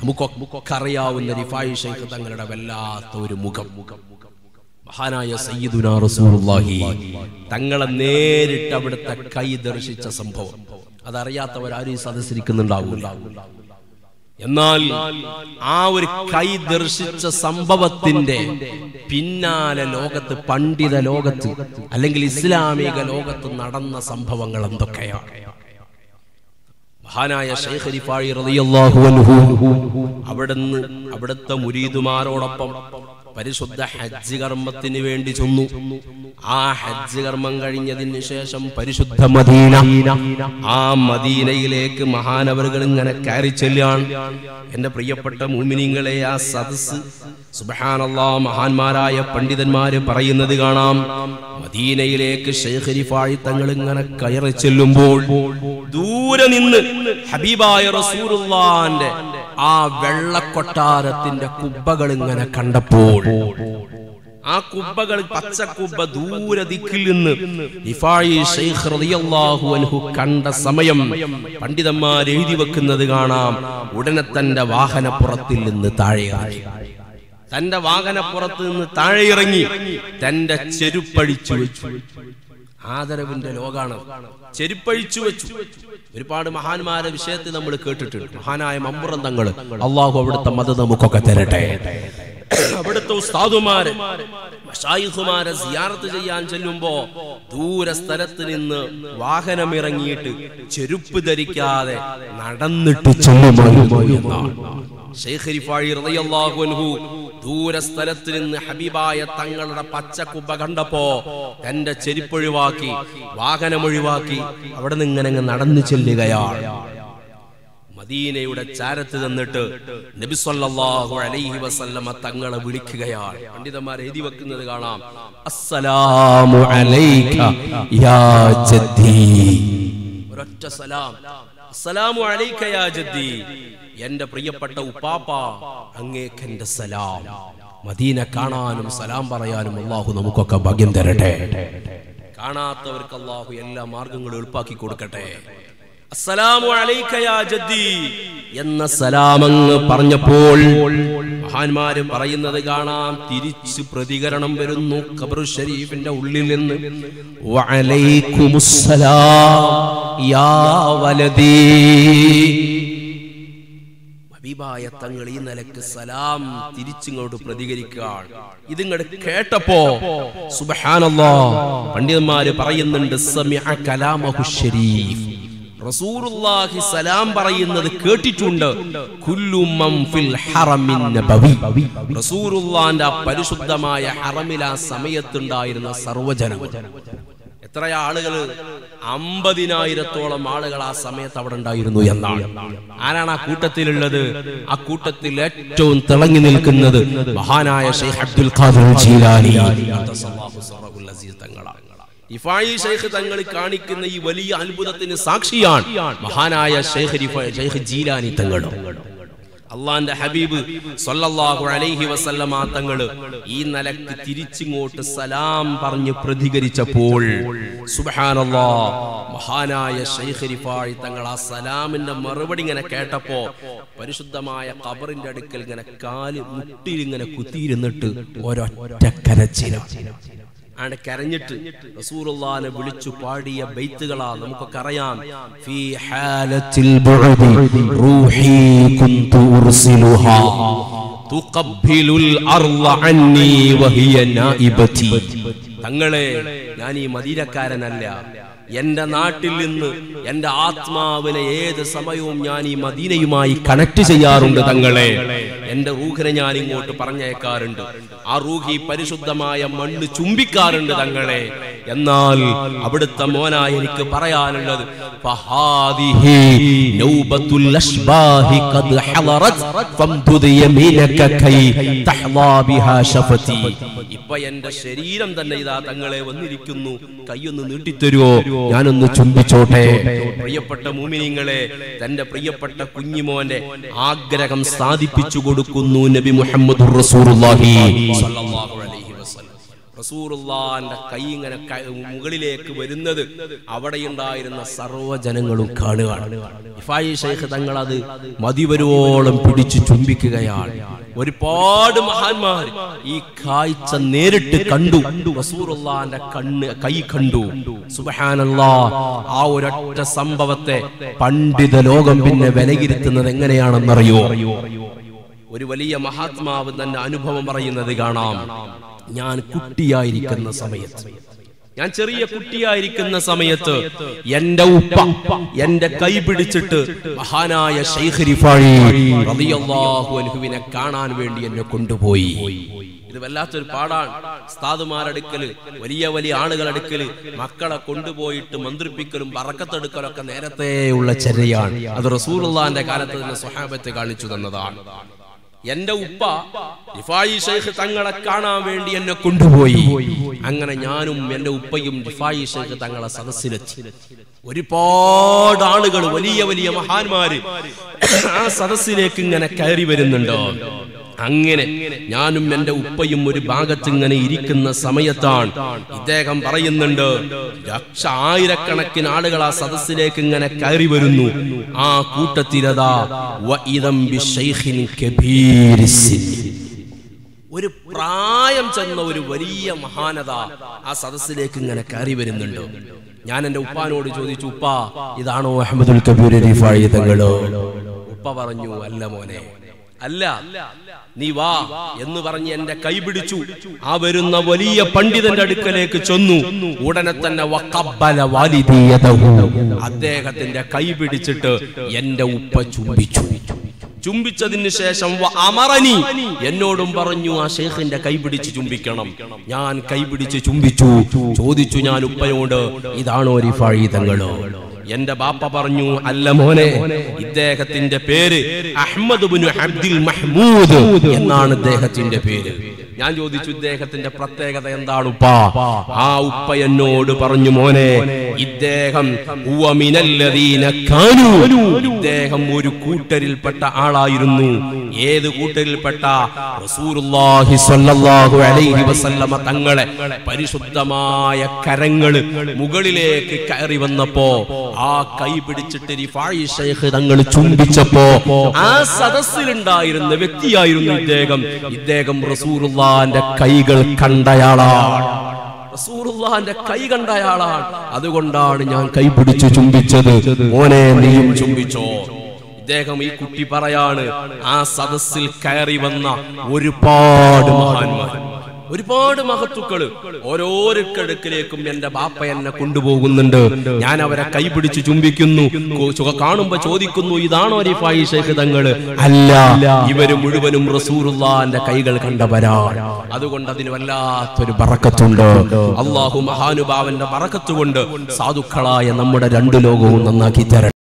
നമുക്കൊക്കെ അറിയാവുന്ന റിഫായി ഷെയ്ഖ് തങ്ങളുടെ വല്ലാത്ത ഒരു മുഖം മഹാനായ സയ്യിദുനാ റസൂലുള്ളാഹി തങ്ങളെ നേരിട്ട് അവിടുത്തെ കൈ ദർശിച്ച സംഭവം അതറിയാത്തവരാരും ഈ സദസ്സിരിക്കുന്നുണ്ടാവില്ല എന്നാൽ ആ ഒരു കൈ ദർശിച്ച സംഭവത്തിന്റെ പിന്നാലെ ലോകത്ത് പണ്ഡിത ലോകത്ത് അല്ലെങ്കിൽ ഇസ്ലാമിക ലോകത്ത് നടന്ന സംഭവങ്ങൾ എന്തൊക്കെയാണ് മഹാനായ ഷെയ്ഖ് റിഫാഴി റളിയല്ലാഹു അൻഹു അവിടുന്ന് അവിടുത്തെ മുരീദുമാരോടൊപ്പം പരിശുദ്ധ ഹജ്ജ് കർമ്മത്തിന് വേണ്ടി ചെന്നു ആ ഹജ്ജ് കർമ്മം കഴിഞ്ഞതിന് ശേഷം പരിശുദ്ധ മദീന ആ മദീനയിലേക്ക് മഹാനവറുകൾ ഇങ്ങനെ കയറി ചെല്ലുകയാണ് എന്റെ പ്രിയപ്പെട്ട മൂമിനിങ്ങളെ ആ സദസ് സുബഹാനല്ലാ മഹാന്മാരായ പണ്ഡിതന്മാര് പറയുന്നത് കാണാം മദീനയിലേക്ക് ഷെയ്ഖ് റിഫാഴി തങ്ങൾ ഇങ്ങനെ കയറി ചെല്ലുമ്പോൾ ദൂരെ നിന്ന് ഹബീബായ റസൂലുള്ളാന്റെ ആ വെള്ളക്കൊട്ടാരത്തിന്റെ കുബ്ബകൾ ഇങ്ങനെ കണ്ടപ്പോൾ ആ കുബ്ബകൾ പച്ചക്കുബ്ബ ദൂര ദിക്കിൽ നിന്ന് ഇഫായി ഷെയ്ഖ് റളിയല്ലാഹു അൻഹു കണ്ട സമയം പണ്ഡിതന്മാർ എഴുതി വെക്കുന്നത് കാണാം ഉടനെ തന്റെ വാഹനപ്പുറത്തിൽ നിന്ന് താഴെയായി തന്റെ വാഹനപ്പുറത്ത് നിന്ന് താഴെ ഇറങ്ങി തന്റെ ചെരുപ്പഴിച്ചു വെച്ചു ആദരവിന്റെ ലോകാണ് ചെരുപ്പഴിച്ചു വെച്ചു ഒരുപാട് മഹാന്മാരെ വിഷയത്തിൽ നമ്മൾ കേട്ടിട്ടുണ്ട് മഹാനായ മമ്പുറം തങ്ങൾ അള്ളാഹു അവിടുത്തെ മത നമുക്കൊക്കെ തരട്ടെ അവിടുത്തെ ഉസ്താദുമാര് മഷായിഖുമാരെ സിയാറത്ത് ചെയ്യാൻ ചെല്ലുമ്പോ ദൂര സ്ഥലത്ത് നിന്ന് വാഹനം ഇറങ്ങിയിട്ട് ചെരുപ്പ് ധരിക്കാതെ നടന്നിട്ട് ചെല്ലുമായിരുന്നു എന്നാണ് ഷെയ്ഖ് റിഫാഴി റളിയല്ലാഹു അൻഹു ദൂര സ്ഥലത്ത് നിന്ന് ഹബീബായ തങ്ങളുടെ പച്ചക്കുബ്ബ കണ്ടപ്പോ തന്റെ ചെരിപ്പൊഴിവാക്കി വാഹനം ഒഴിവാക്കി അവിടെ നിന്ന് ഇങ്ങനെ അങ്ങ് നടന്നു ചെല്ലുകയാണ് മദീനയുടെ ചാരത്ത് നിന്നിട്ട് നബി സല്ലല്ലാഹു അലൈഹി വസല്ലമ തങ്ങളെ വിളിക്കുകയാണ് പണ്ഡിതന്മാർ എഴുതി വെക്കുന്നത് കാണാം അസ്സലാമു അലൈക യാ ജദ്ദി ഒരൊറ്റ സലാം അസ്സലാമു അലൈക യാ ജദ്ദി എന്റെ പ്രിയപ്പെട്ട ഉപ്പാപ്പ അങ്ങേക്ക് എന്റെ സലാം മദീന കാണാനും സലാം പറയാനും അള്ളാഹു നമുക്കൊക്കെ ഭാഗ്യം തരട്ടെ കാണാത്തവർക്ക് അള്ളാഹു എല്ലാ മാർഗങ്ങളും എളുപ്പാക്കി കൊടുക്കട്ടെ അസ്സലാമു അലൈക യാ ജദ്ദി എന്ന സലാമങ്ങ് പറഞ്ഞപ്പോൾ മഹാന്മാര് പറയുന്നത് കാണാം തിരിച്ച് പ്രതികരണം വരുന്നു ഖബർ ഷരീഫിന്റെ ഉള്ളിൽ നിന്ന് വഅലൈക്കുമുസ്സലാം യാ വലദീ ഹബീബായ തങ്ങൾ ഈ നിലക്ക് സലാം തിരിച്ചിങ്ങോട്ട് പ്രതികരിക്കുകയാണ് ഇതിങ്ങോട്ട് കേട്ടപ്പോ സുബ്ഹാനല്ലാ പണ്ഡിതന്മാര് പറയുന്നുണ്ട് സമിഅ കലാമഹു ശരീഫ് റസൂലുള്ളാഹി സലാം പറയുന്നത് കേട്ടിട്ടുണ്ട് കുല്ലു മൻ ഫിൽ ഹറമിൻ നബവി റസൂലുള്ളാന്റെ ആ പരിശുദ്ധമായ ഹറമിൽ ആ സമയത്തുണ്ടായിരുന്ന സർവ്വജനം എത്ര ആളുകൾ അമ്പതിനായിരത്തോളം ആളുകൾ ആ സമയത്ത് അവിടെ ഉണ്ടായിരുന്നു എന്നാണ് ആരാണ് ആ കൂട്ടത്തിലുള്ളത് ആ കൂട്ടത്തിൽ ഏറ്റവും തിളങ്ങി നിൽക്കുന്നത് മഹാനായ ഷെയ്ഖ് അബ്ദുൽ ഖാദിർ ജീലാനി ഖദ്ദസല്ലാഹു സിറഹുൽ അസീസ് തങ്ങളാണ് ഇഫായി ഷെയ്ഖ് തങ്ങൾ കാണിക്കുന്ന ഈ വലിയ അത്ഭുതത്തിന് സാക്ഷിയാണ് മഹാനായ ഷെയ്ഖ് റിഫ- ഷെയ്ഖ് ജീലാനി തങ്ങളും അള്ളാന്റെ ഹബീബ് സല്ലല്ലാഹു അലൈഹി വസല്ലമ തങ്ങള് ഈ നിലക്ക് തിരിച്ചിങ്ങോട്ട് സലാം പറഞ്ഞ് പ്രതികരിച്ചപ്പോൾ സുബ്ഹാനല്ലാ മഹാനായ ഷെയ്ഖ് റിഫായി തങ്ങൾ ആ സലാമിന്റെ മറുപടി ഇങ്ങനെ കേട്ടപ്പോ പരിശുദ്ധമായ ഖബറിന്റെ അടുക്കൽ ഇങ്ങനെ കാല് മുട്ടിൽ ഇങ്ങനെ കുത്തിയിരുന്നിട്ട് ഒരൊറ്റ കരച്ചില ആണ് കരഞ്ഞിട്ട് റസൂലുള്ളാഹിനെ വിളിച്ചു പാടിയ ബൈത്തുകളാ നമുക്കൊക്കെ അറിയാം ഫീ ഹാലത്തിൽ ബുഅദി റൂഹി കുന്തു ഉർസിലുഹാ തുഖബ്ബിലുൽ അർള അന്നി വഹിയ നായിബതി തങ്ങളെ ഞാൻ ഈ മദീനക്കാരനല്ല എന്റെ നാട്ടിൽ നിന്ന് എന്റെ ആത്മാവിനെ ഏത് സമയവും ഞാൻ ഈ മദീനയുമായി കണക്ട് ചെയ്യാറുണ്ട് തങ്ങളെ എന്റെ റൂഹിനെ ഞാൻ ഇങ്ങോട്ട് പറഞ്ഞേക്കാറുണ്ട് ആ റൂഹി പരിശുദ്ധമായ മണ്ണ് ചുംബിക്കാറുണ്ട് തങ്ങളെ എന്നാൽ അവിടുത്തെ മോനായി എനിക്ക് പറയാനുള്ളത് ഫഹാദിഹി നൗബത്തുൽ അശ്ബാഹി ഖദ് ഹളറത് ഫംദുദ് യമീനക കൈ തഹ്ലാ ബിഹാ ശഫതി ഇപ്പൊ എന്റെ ശരീരം തന്നെ ഇതാ തങ്ങളെ വന്നിരിക്കുന്നു കൈയൊന്ന് നീട്ടിത്തരുവോ ഞാനൊന്ന് ചുംബിച്ചോട്ടെ പ്രിയപ്പെട്ട മൂമിനിങ്ങളെ തന്റെ പ്രിയപ്പെട്ട കുഞ്ഞിമോന്റെ ആഗ്രഹം സാധിപ്പിച്ചു കൊടുക്കുന്നു നബി മുഹമ്മദ് റസൂലുള്ളാഹി സ്വല്ലല്ലാഹു അലൈഹി വസല്ലം റസൂറുള്ളാന്റെ കൈ ഇങ്ങനെ ക- മുകളിലേക്ക് വരുന്നത് അവിടെയുണ്ടായിരുന്ന സർവ്വജനങ്ങളും കാണുകയാണ് ഇഫായി ഷെയ്ഖ് തങ്ങൾ അത് മതിവരുവോളം പിടിച്ചു ചുംബിക്കുകയാണ് ഒരുപാട് മഹാന്മാർ ഈ കാഴ്ച നേരിട്ട് കണ്ടു റസൂറുള്ളാന്റെ കണ്ണ് കൈ കണ്ടു സുബഹാനല്ലാ ആ ഒരൊറ്റ സംഭവത്തെ പണ്ഡിത ലോകം പിന്നെ വിലയിരുത്തുന്നത് എങ്ങനെയാണെന്നറിയോ ഒരു വലിയ മഹാത്മാവ് തന്നെ അനുഭവം പറയുന്നത് കാണാം ഞാൻ കുട്ടിയായിരിക്കുന്ന സമയത്ത് ഞാൻ ചെറിയ കുട്ടിയായിരിക്കുന്ന സമയത്ത് എന്റെ ഉപ്പ എന്റെ കൈ പിടിച്ചിട്ട് മഹാനായ ശൈഖ് റിഫാഴി റളിയല്ലാഹു അൻഹുവിനെ കാണാൻ വേണ്ടി എന്നെ കൊണ്ടുപോയി ഇത് വല്ലാത്തൊരു പാടാണ് സ്ഥാതുമാരടുക്കല് വലിയ വലിയ ആളുകൾ അടുക്കല് മക്കളെ കൊണ്ടുപോയിട്ട് മന്ത്രിപ്പിക്കലും പറക്കത്തെടുക്കലും ഒക്കെ നേരത്തെ ഉള്ള ചര്യയാണ് അത് റസൂലുള്ളാന്റെ കാലത്ത് തന്നെ സ്വഹാബത്തെ കാണിച്ചു തന്നതാണ് എന്റെ ഉപ്പ റിഫായി ഷെയ്ഖ് തങ്ങളെ കാണാൻ വേണ്ടി എന്നെ കൊണ്ടുപോയി അങ്ങനെ ഞാനും എന്റെ ഉപ്പയും റിഫായി ഷെയ്ഖ് തങ്ങളെ സദസ്സിലെത്തി ഒരുപാട് ആളുകൾ വലിയ വലിയ മഹാന്മാര് ആ സദസ്സിലേക്ക് ഇങ്ങനെ കയറി വരുന്നുണ്ടോ അങ്ങനെ ഞാനും എന്റെ ഉപ്പയും ഒരു ഭാഗത്ത് ഇങ്ങനെ ഇരിക്കുന്ന സമയത്താണ് ഇദ്ദേഹം പറയുന്നുണ്ട് ലക്ഷ ആയിരക്കണക്കിന് ആളുകൾ ആ സദസ്സിലേക്ക് ഇങ്ങനെ കയറി വരുന്നു ആ കൂട്ടത്തിലതാ വഇദം ബിശൈഖിൻ കബീരിസ്സിൻ. ഒരു പ്രായം ചെന്ന ഒരു വലിയ മഹാനത ആ സദസ്സിലേക്ക് ഇങ്ങനെ കയറി വരുന്നുണ്ട് ഞാൻ എന്റെ ഉപ്പാനോട് ചോദിച്ചു ഉപ്പ ഇതാണോ അഹമ്മദുൽ കബീർ റിഫായി തങ്ങളോ ഉപ്പ പറഞ്ഞു അല്ല മോനെ അല്ല നീ വാ എന്ന് പറഞ്ഞ് എന്റെ കൈ പിടിച്ചു ആ വരുന്ന വലിയ പണ്ഡിതന്റെ അടുക്കലേക്ക് ചെന്നു ഉടനെ തന്നെ വഖബ്ബല വാലിദിയതഹു. അദ്ദേഹത്തിന്റെ കൈ പിടിച്ചിട്ട് എന്റെ ഉപ്പ ചുംബിച്ചു ചുംബിച്ചതിന് ശേഷം വ അമറനി എന്നോടും പറഞ്ഞു ആ ഷെയ്ഖിന്റെ കൈ പിടിച്ച് ചുംബിക്കണം ഞാൻ കൈ പിടിച്ച് ചുംബിച്ചു ചോദിച്ചു ഞാൻ ഉപ്പയോട് ഇതാണോ റിഫാഴി തങ്ങളോ എന്റെ ബാപ്പ പറഞ്ഞു അല്ല മോനെ ഇദ്ദേഹത്തിന്റെ പേര് അഹമ്മദ് ബിനു അബ്ദുൽ മഹ്മൂദ് എന്നാണ് ഇദ്ദേഹത്തിന്റെ പേര് ഞാൻ ചോദിച്ചു ഇദ്ദേഹത്തിന്റെ പ്രത്യേകത എന്താണ് ഉപ്പ ആ ഉപ്പ എന്നോട് പറഞ്ഞു മോനെ ഇദ്ദേഹം ഹുവ മിനല്ലദീന കാനൂ. ഇദ്ദേഹം ഒരു കൂട്ടരിൽപ്പെട്ട ആളായിരുന്നു ഏത് കൂട്ടരിൽപ്പെട്ട റസൂലുള്ളാഹി സ്വല്ലല്ലാഹു അലൈഹി വസല്ലമ തങ്ങളെ പരിശുദ്ധമായ കരങ്ങള് മുകളിലേക്ക് കയറി വന്നപ്പോ ആ കൈ പിടിച്ചിട്ട് റിഫായി ഷൈഖ് തങ്ങൾ ചുംബിച്ചപ്പോ ആ സദസ്സിലുണ്ടായിരുന്ന വ്യക്തിയായിരുന്നു ഇദ്ദേഹം ഇദ്ദേഹം റസൂലുള്ളാന്റെ കൈകൾ കണ്ടയാളാണ് റസൂലുള്ളാന്റെ കൈ കണ്ടയാളാണ് അതുകൊണ്ടാണ് ഞാൻ കൈ പിടിച്ചു ചുംബിച്ചത് മോനെ നീയും ചുംബിച്ചോ ഇദ്ദേഹം ഈ കുട്ടി പറയാണ് ആ സദസ്സിൽ കയറി വന്ന ഒരുപാട് മഹാന്മാർ ഒരുപാട് മഹത്തുക്കള് ഓരോരുക്കടുക്കിലേക്കും എന്റെ ബാപ്പ എന്നെ കൊണ്ടുപോകുന്നുണ്ട് ഞാൻ അവരെ കൈപിടിച്ച് ചുംബിക്കുന്നു കോ- ചുക കാണുമ്പോ ചോദിക്കുന്നു ഇതാണോ റിഫായി ഷേഖ് തങ്ങള് അല്ല ഇവര് മുഴുവനും റസൂറുല്ലാന്റെ കൈകൾ കണ്ടവരാണ് അതുകൊണ്ട് അതിന് വല്ലാത്തൊരു ബറക്കത്തുണ്ട് അള്ളാഹു മഹാനുഭാവന്റെ ബറക്കത്ത് കൊണ്ട് സാധുക്കളായ നമ്മുടെ രണ്ടു ലോകവും നന്നാക്കി തരണം